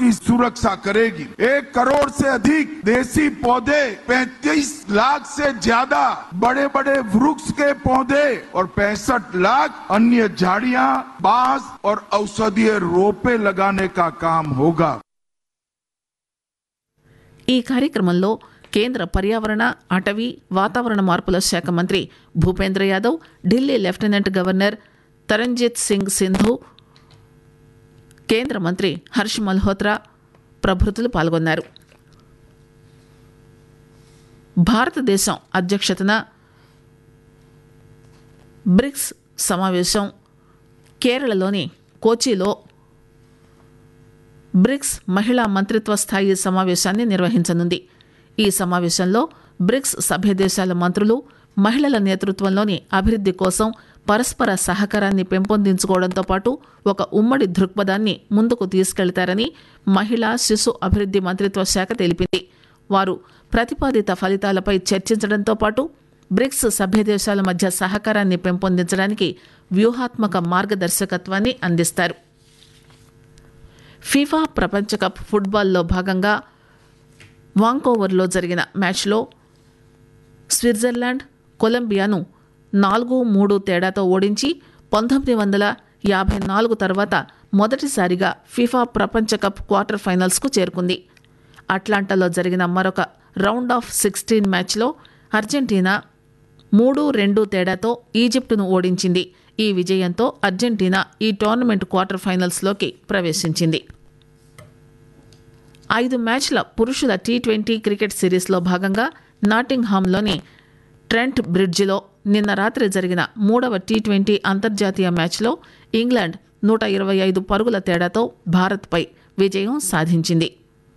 की सुरक्षा करेगी एक करोड़ से अधिक देसी पौधे 35 लाख से ज्यादा बड़े बड़े वृक्ष के पौधे और पैंसठ लाख अन्य झाड़ियां बांस और औषधीय रोपे लगाने का काम होगा ఈ కార్యక్రమంలో కేంద్ర పర్యావరణ అటవీ వాతావరణ మార్పుల శాఖ మంత్రి భూపేంద్ర యాదవ్ ఢిల్లీ లెఫ్టినెంట్ గవర్నర్ తరంజిత్ సింగ్ సింధు కేంద్ర మంత్రి హర్ష్ మల్హోత్రా ప్రభృతులు పాల్గొన్నారు భారతదేశం అధ్యక్షతన బ్రిక్స్ సమావేశం కేరళలోని కోచిలో బ్రిక్స్ మహిళా మంత్రిత్వ స్థాయి సమావేశాన్ని నిర్వహించనుంది ఈ సమావేశంలో బ్రిక్స్ సభ్య దేశాల మంత్రులు మహిళల నేతృత్వంలోని అభివృద్ధి కోసం పరస్పర సహకారాన్ని పెంపొందించుకోవడంతో పాటు ఒక ఉమ్మడి దృక్పథాన్ని ముందుకు తీసుకెళ్తారని మహిళా శిశు అభివృద్ధి మంత్రిత్వ శాఖ తెలిపింది వారు ప్రతిపాదిత ఫలితాలపై చర్చించడంతో పాటు బ్రిక్స్ సభ్య దేశాల మధ్య సహకారాన్ని పెంపొందించడానికి వ్యూహాత్మక మార్గదర్శకత్వాన్ని అందిస్తారు ఫీఫా ప్రపంచ కప్ ఫుట్బాల్లో భాగంగా వాంకోవర్లో జరిగిన మ్యాచ్లో స్విట్జర్లాండ్ కొలంబియాను నాలుగు మూడు తేడాతో ఓడించి పంతొమ్మిది వందల యాభై నాలుగు తర్వాత మొదటిసారిగా ఫీఫా ప్రపంచ కప్ క్వార్టర్ ఫైనల్స్కు చేరుకుంది అట్లాంటాలో జరిగిన మరొక రౌండ్ ఆఫ్ సిక్స్టీన్ మ్యాచ్లో అర్జెంటీనా మూడు రెండు తేడాతో ఈజిప్టును ఓడించింది ఈ విజయంతో అర్జెంటీనా ఈ టోర్నమెంట్ క్వార్టర్ ఫైనల్స్లోకి ప్రవేశించింది ఐదు మ్యాచ్ల పురుషుల టీ ట్వంటీ క్రికెట్ సిరీస్లో భాగంగా నాటింగ్హామ్లోని ట్రెంట్ బ్రిడ్జిలో నిన్న రాత్రి జరిగిన మూడవ టీ ట్వంటీ అంతర్జాతీయ మ్యాచ్లో ఇంగ్లాండ్ నూట ఇరవై ఐదు పరుగుల తేడాతో భారత్పై విజయం సాధించింది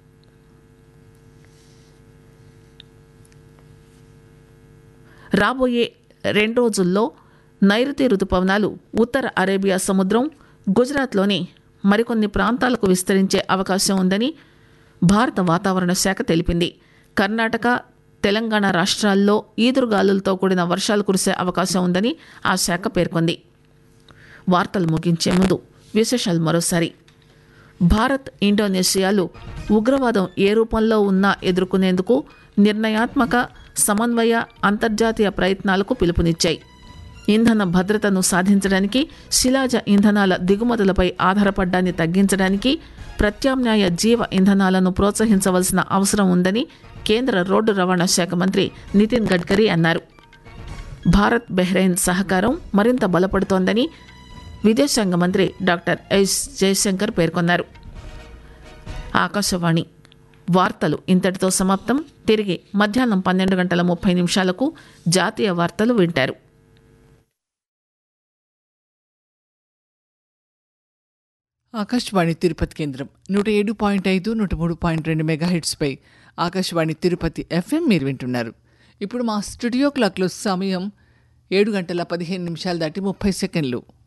రాబోయే రెండు రోజుల్లో నైరుతి రుతుపవనాలు ఉత్తర అరేబియా సముద్రం గుజరాత్లోని మరికొన్ని ప్రాంతాలకు విస్తరించే అవకాశం ఉందని భారత వాతావరణ శాఖ తెలిపింది కర్ణాటక తెలంగాణ రాష్ట్రాల్లో ఈదురుగాలులతో కూడిన వర్షాలు కురిసే అవకాశం ఉందని ఆ శాఖ పేర్కొంది వార్తలు ముగించే ముందు విశేషాలు మరోసారి భారత్ ఇండోనేషియాలు ఉగ్రవాదం ఏ రూపంలో ఉన్నా ఎదుర్కొనేందుకు నిర్ణయాత్మక సమన్వయ అంతర్జాతీయ ప్రయత్నాలకు పిలుపునిచ్చాయి ఇంధన భద్రతను సాధించడానికి శిలాజ ఇంధనాల దిగుమతులపై ఆధారపడ్డాన్ని తగ్గించడానికి ప్రత్యామ్నాయ జీవ ఇంధనాలను ప్రోత్సహించవలసిన అవసరం ఉందని కేంద్ర రోడ్డు రవాణా శాఖ మంత్రి నితిన్ గడ్కరీ అన్నారు భారత్ బెహ్రెయిన్ సహకారం మరింత బలపడుతోందని విదేశాంగ మంత్రి డాక్టర్ ఎస్ జయశంకర్ పేర్కొన్నారు ఆకాశవాణి వార్తలు ఇంతటితో సమాప్తం తిరిగి మధ్యాహ్నం పన్నెండు గంటల ముప్పై నిమిషాలకు జాతీయ వార్తలు వింటారు ఆకాశవాణి తిరుపతి కేంద్రం నూట ఏడు పాయింట్ ఐదు నూట మూడు పాయింట్ రెండు మెగాహిట్స్పై ఆకాశవాణి తిరుపతి ఎఫ్ఎం మీరు వింటున్నారు ఇప్పుడు మా స్టూడియో క్లాక్లో సమయం ఏడు గంటల పదిహేను నిమిషాలు దాటి ముప్పై సెకండ్లు